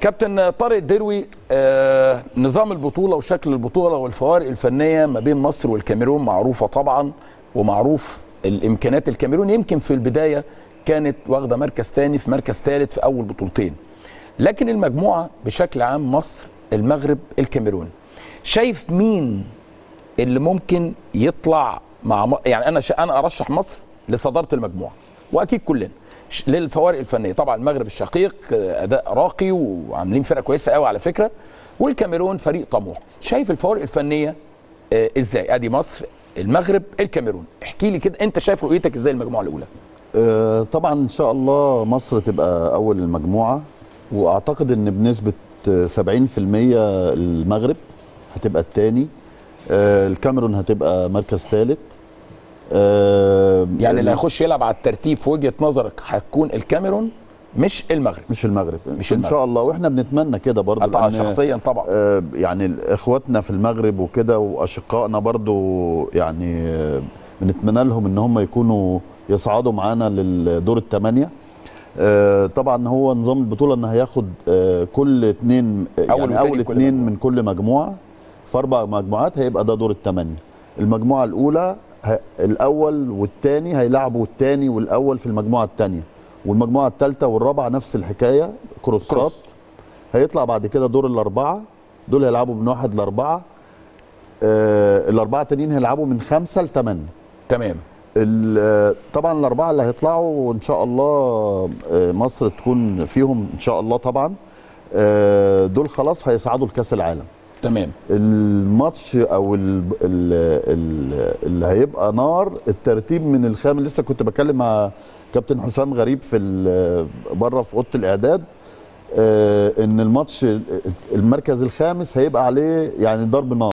كابتن طارق الدروي آه نظام البطوله وشكل البطوله والفوارق الفنيه ما بين مصر والكاميرون معروفه طبعا ومعروف الامكانيات الكاميرون يمكن في البدايه كانت واخده مركز ثاني في مركز ثالث في اول بطولتين لكن المجموعه بشكل عام مصر المغرب الكاميرون شايف مين اللي ممكن يطلع مع م... يعني انا ش... انا ارشح مصر لصداره المجموعه واكيد كلنا ش- للفوارق الفنيه طبعا المغرب الشقيق آه، اداء راقي وعاملين فرقه كويسه قوي على فكره والكاميرون فريق طموح شايف الفوارق الفنيه آه، ازاي ادي مصر المغرب الكاميرون احكي لي كده انت شايف رؤيتك ازاي المجموعه الاولى آه، طبعا ان شاء الله مصر تبقى اول المجموعه واعتقد ان بنسبه آه، 70% المغرب هتبقى الثاني الكاميرون هتبقى مركز ثالث يعني اللي هيخش يلعب على الترتيب في وجهه نظرك هتكون الكاميرون مش المغرب مش المغرب مش ان المغرب. شاء الله واحنا بنتمنى كده برضه طبعا لأن- شخصيا طبعا آه، يعني اخواتنا في المغرب وكده واشقائنا برضو يعني آه، بنتمنى لهم ان هم يكونوا يصعدوا معانا للدور الثمانيه آه، طبعا هو نظام البطوله ان هياخد آه، كل اثنين أول يعني وتاني اول كل اثنين مجموعة. من كل مجموعه في اربع مجموعات هيبقى ده دور الثمانيه المجموعه الاولى ه- الاول والثاني هيلعبوا الثاني والاول في المجموعه الثانيه والمجموعه الثالثه والرابعه نفس الحكايه كروسات كروس. هيطلع بعد كده دور الاربعه دول هيلعبوا من واحد لاربعه آه الاربعه التانيين هيلعبوا من خمسه لثمانيه تمام ال- آه، طبعا الاربعه اللي هيطلعوا ان شاء الله آه، مصر تكون فيهم ان شاء الله طبعا آه، دول خلاص هيصعدوا لكاس العالم تمام الماتش او ال ال ال اللي هيبقى نار الترتيب من الخامس لسه كنت بتكلم مع كابتن حسام غريب في ال- بره في اوضه الاعداد آه، ان الماتش المركز الخامس هيبقى عليه يعني ضرب نار